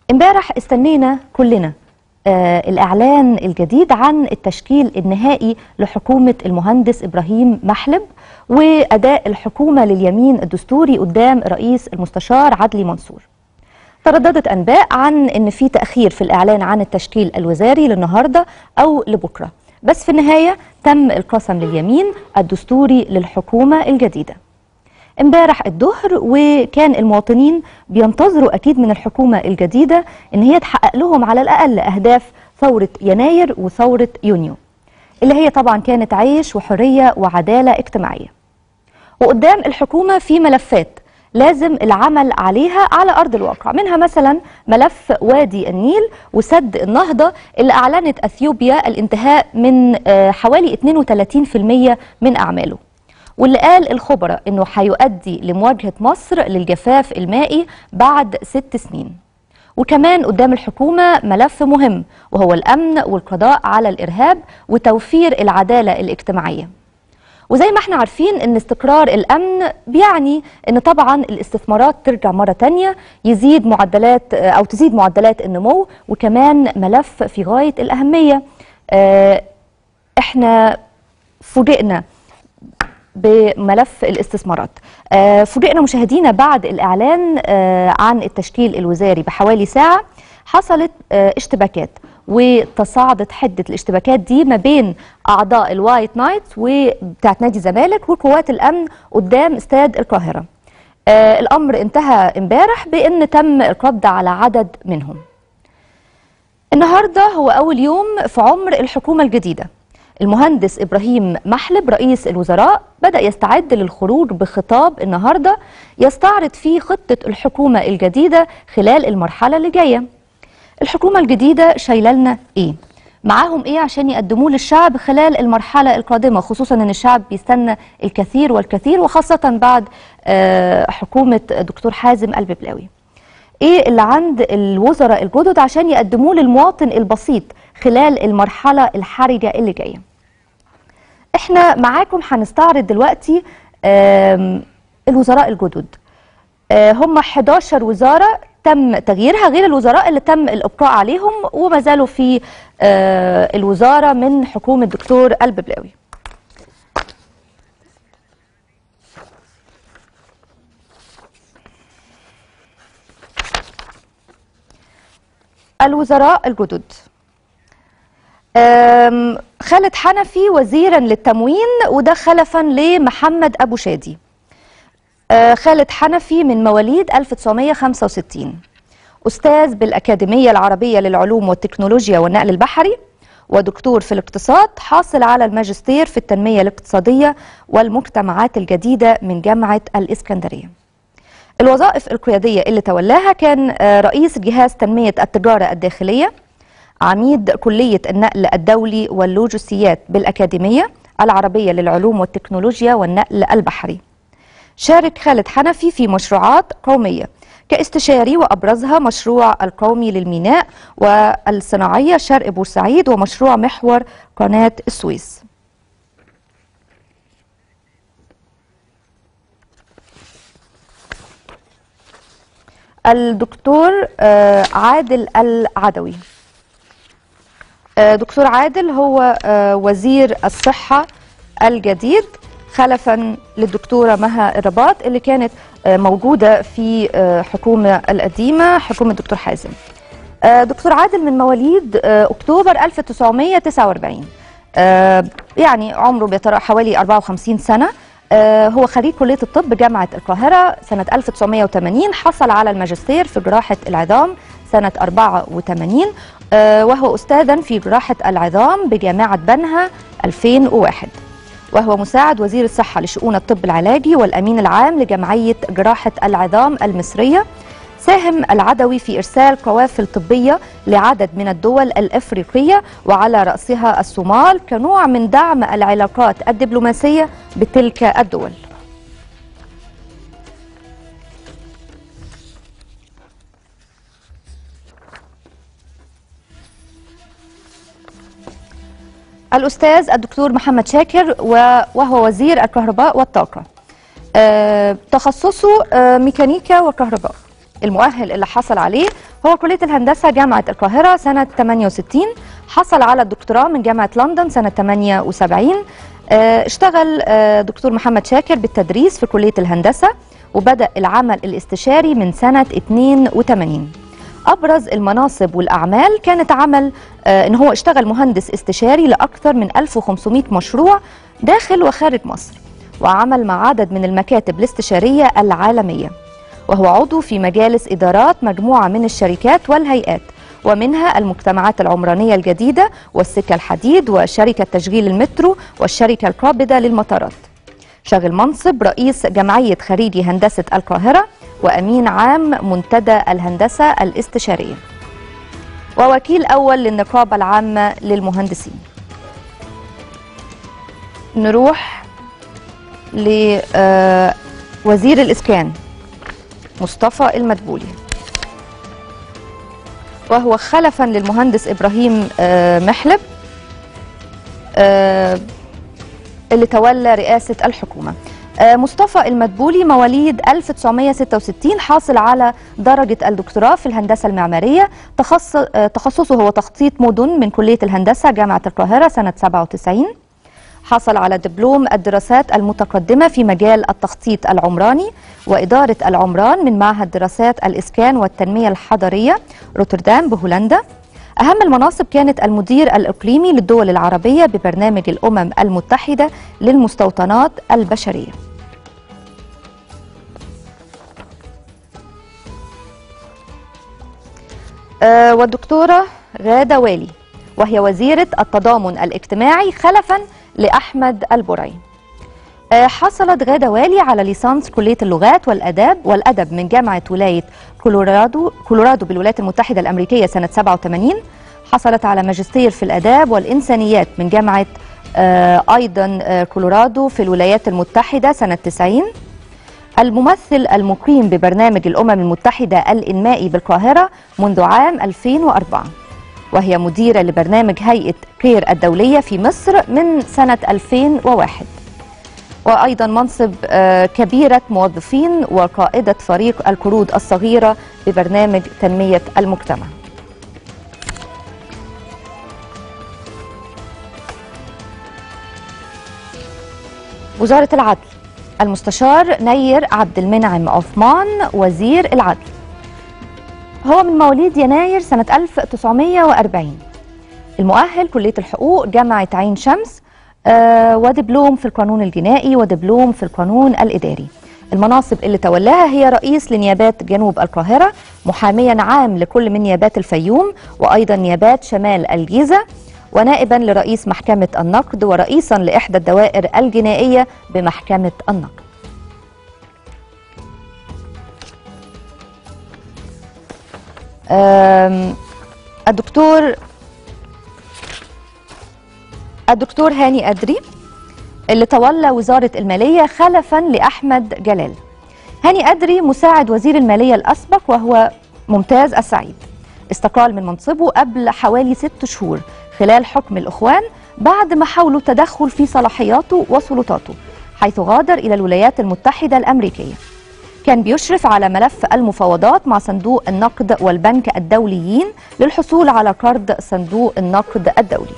امبارح استنينا كلنا آه الإعلان الجديد عن التشكيل النهائي لحكومة المهندس إبراهيم محلب وأداء الحكومة لليمين الدستوري قدام رئيس المستشار عدلي منصور ترددت أنباء عن أن في تأخير في الإعلان عن التشكيل الوزاري للنهاردة أو لبكرة بس في النهاية تم القسم لليمين الدستوري للحكومة الجديدة امبارح الظهر وكان المواطنين بينتظروا اكيد من الحكومه الجديده ان هي تحقق لهم على الاقل اهداف ثوره يناير وثوره يونيو اللي هي طبعا كانت عيش وحريه وعداله اجتماعيه وقدام الحكومه في ملفات لازم العمل عليها على ارض الواقع منها مثلا ملف وادي النيل وسد النهضه اللي اعلنت اثيوبيا الانتهاء من حوالي 32% من اعماله واللي قال الخبراء انه هيؤدي لمواجهه مصر للجفاف المائي بعد ست سنين. وكمان قدام الحكومه ملف مهم وهو الامن والقضاء على الارهاب وتوفير العداله الاجتماعيه. وزي ما احنا عارفين ان استقرار الامن بيعني ان طبعا الاستثمارات ترجع مره تانية يزيد معدلات او تزيد معدلات النمو وكمان ملف في غايه الاهميه. اه احنا فوجئنا بملف الاستثمارات آه فوجئنا مشاهدينا بعد الإعلان آه عن التشكيل الوزاري بحوالي ساعة حصلت آه اشتباكات وتصاعدت حدة الاشتباكات دي ما بين أعضاء الوايت نايتس وبتاعت نادي الزمالك وقوات الأمن قدام استاد القاهرة آه الأمر انتهى امبارح بأن تم القبض على عدد منهم النهاردة هو أول يوم في عمر الحكومة الجديدة المهندس إبراهيم محلب رئيس الوزراء بدأ يستعد للخروج بخطاب النهاردة يستعرض فيه خطة الحكومة الجديدة خلال المرحلة اللي جاية الحكومة الجديدة شايله لنا إيه؟ معاهم إيه عشان يقدموه للشعب خلال المرحلة القادمة خصوصا أن الشعب بيستنى الكثير والكثير وخاصة بعد حكومة دكتور حازم الببلاوي ايه اللي عند الوزراء الجدد عشان يقدموه للمواطن البسيط خلال المرحله الحرجه اللي جايه. احنا معاكم هنستعرض دلوقتي الوزراء الجدد. هم 11 وزاره تم تغييرها غير الوزراء اللي تم الابقاء عليهم وما زالوا في الوزاره من حكومه الدكتور الببلاوي. الوزراء الجدد خالد حنفي وزيرا للتموين وده خلفا لمحمد أبو شادي خالد حنفي من مواليد 1965 أستاذ بالأكاديمية العربية للعلوم والتكنولوجيا والنقل البحري ودكتور في الاقتصاد حاصل على الماجستير في التنمية الاقتصادية والمجتمعات الجديدة من جامعة الإسكندرية الوظائف القيادية اللي تولاها كان رئيس جهاز تنمية التجارة الداخلية عميد كلية النقل الدولي واللوجستيات بالأكاديمية العربية للعلوم والتكنولوجيا والنقل البحري شارك خالد حنفي في مشروعات قومية كاستشاري وأبرزها مشروع القومي للميناء والصناعية شرق بورسعيد ومشروع محور قناة السويس الدكتور عادل العدوي دكتور عادل هو وزير الصحة الجديد خلفا للدكتورة مها الرباط اللي كانت موجودة في حكومة القديمة حكومة الدكتور حازم دكتور عادل من مواليد أكتوبر 1949 يعني عمره بيتراوح حوالي 54 سنة هو خريج كلية الطب جامعة القاهرة سنة 1980 حصل على الماجستير في جراحة العظام سنة 84 وهو أستاذا في جراحة العظام بجامعة بنها 2001 وهو مساعد وزير الصحة لشؤون الطب العلاجي والأمين العام لجمعية جراحة العظام المصرية ساهم العدوي في إرسال قوافل طبية لعدد من الدول الإفريقية وعلى رأسها الصومال كنوع من دعم العلاقات الدبلوماسية بتلك الدول الأستاذ الدكتور محمد شاكر وهو وزير الكهرباء والطاقة تخصصه ميكانيكا وكهرباء المؤهل اللي حصل عليه هو كلية الهندسة جامعة القاهرة سنة 68 حصل على الدكتوراه من جامعة لندن سنة 78 آه، اشتغل آه، دكتور محمد شاكر بالتدريس في كلية الهندسة وبدأ العمل الاستشاري من سنة 82 أبرز المناصب والأعمال كانت عمل آه، إن هو اشتغل مهندس استشاري لأكثر من 1500 مشروع داخل وخارج مصر وعمل مع عدد من المكاتب الاستشارية العالمية وهو عضو في مجالس إدارات مجموعة من الشركات والهيئات ومنها المجتمعات العمرانية الجديدة والسكة الحديد وشركة تشغيل المترو والشركة القابضة للمطارات شغل منصب رئيس جمعية خريجي هندسة القاهرة وأمين عام منتدى الهندسة الاستشارية ووكيل أول للنقابة العامة للمهندسين نروح لوزير الإسكان مصطفى المدبولي وهو خلفا للمهندس إبراهيم آه، محلب آه، اللي تولى رئاسة الحكومة آه، مصطفى المدبولي مواليد 1966 حاصل على درجة الدكتوراه في الهندسة المعمارية تخص... آه، تخصصه هو تخطيط مدن من كلية الهندسة جامعة القاهرة سنة 97 حصل على دبلوم الدراسات المتقدمة في مجال التخطيط العمراني وإدارة العمران من معهد دراسات الإسكان والتنمية الحضرية روتردام بهولندا أهم المناصب كانت المدير الإقليمي للدول العربية ببرنامج الأمم المتحدة للمستوطنات البشرية آه، والدكتورة غادة والي وهي وزيرة التضامن الاجتماعي خلفا لأحمد البرعي آه، حصلت غادة والي على ليسانس كلية اللغات والأداب والأدب من جامعة ولاية كولورادو كولورادو بالولايات المتحدة الأمريكية سنة 87 حصلت على ماجستير في الآداب والإنسانيات من جامعة آه، أيضا آه، كولورادو في الولايات المتحدة سنة 90 الممثل المقيم ببرنامج الأمم المتحدة الإنمائي بالقاهرة منذ عام 2004 وهي مديرة لبرنامج هيئة كير الدولية في مصر من سنة 2001 وأيضا منصب آه، كبيرة موظفين وقائدة فريق القروض الصغيرة ببرنامج تنمية المجتمع وزارة العدل المستشار نير عبد المنعم عثمان وزير العدل هو من مواليد يناير سنة 1940 المؤهل كلية الحقوق جامعة عين شمس آه، ودبلوم في القانون الجنائي ودبلوم في القانون الإداري المناصب اللي تولاها هي رئيس لنيابات جنوب القاهرة محاميا عام لكل من نيابات الفيوم وأيضا نيابات شمال الجيزة ونائبا لرئيس محكمة النقد ورئيسا لإحدى الدوائر الجنائية بمحكمة النقد آم، الدكتور الدكتور هاني أدري اللي تولى وزارة المالية خلفا لأحمد جلال هاني أدري مساعد وزير المالية الأسبق وهو ممتاز السعيد استقال من منصبه قبل حوالي ست شهور خلال حكم الإخوان بعد ما حاولوا التدخل في صلاحياته وسلطاته حيث غادر إلى الولايات المتحدة الأمريكية كان بيشرف على ملف المفاوضات مع صندوق النقد والبنك الدوليين للحصول على قرض صندوق النقد الدولي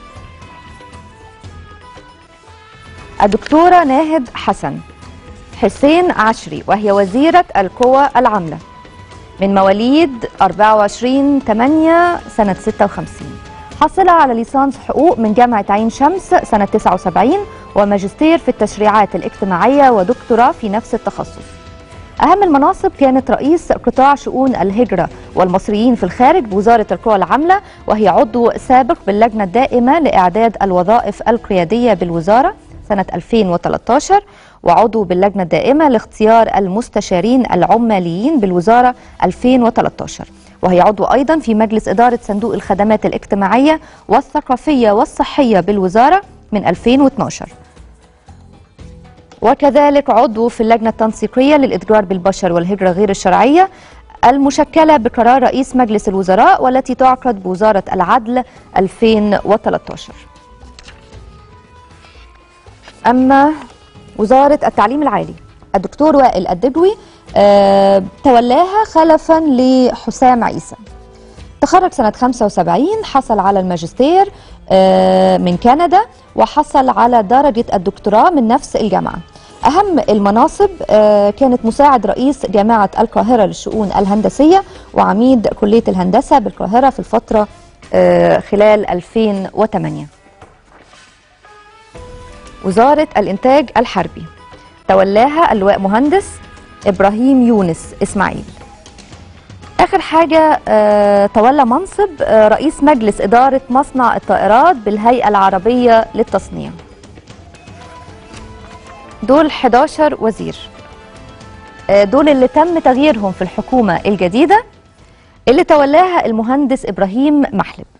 الدكتورة ناهد حسن حسين عشري وهي وزيرة القوى العاملة من مواليد 24 8 سنة 56 حصل على ليسانس حقوق من جامعة عين شمس سنة 79 وماجستير في التشريعات الاجتماعية ودكتوراه في نفس التخصص أهم المناصب كانت رئيس قطاع شؤون الهجرة والمصريين في الخارج بوزارة القوى العاملة وهي عضو سابق باللجنة الدائمة لإعداد الوظائف القيادية بالوزارة سنة 2013 وعضو باللجنة الدائمة لاختيار المستشارين العماليين بالوزارة 2013 وهي عضو أيضا في مجلس إدارة صندوق الخدمات الاجتماعية والثقافية والصحية بالوزارة من 2012 وكذلك عضو في اللجنة التنسيقية للإتجار بالبشر والهجرة غير الشرعية المشكلة بقرار رئيس مجلس الوزراء والتي تعقد بوزارة العدل 2013 أما وزارة التعليم العالي الدكتور وائل الدجوي آه، تولاها خلفا لحسام عيسى تخرج سنة 75 حصل على الماجستير آه، من كندا وحصل على درجة الدكتوراه من نفس الجامعة أهم المناصب آه، كانت مساعد رئيس جامعة القاهرة للشؤون الهندسية وعميد كلية الهندسة بالقاهرة في الفترة آه، خلال 2008 وزارة الإنتاج الحربي تولاها اللواء مهندس إبراهيم يونس إسماعيل آخر حاجة آه، تولى منصب آه، رئيس مجلس إدارة مصنع الطائرات بالهيئة العربية للتصنيع دول 11 وزير آه، دول اللي تم تغييرهم في الحكومة الجديدة اللي تولاها المهندس إبراهيم محلب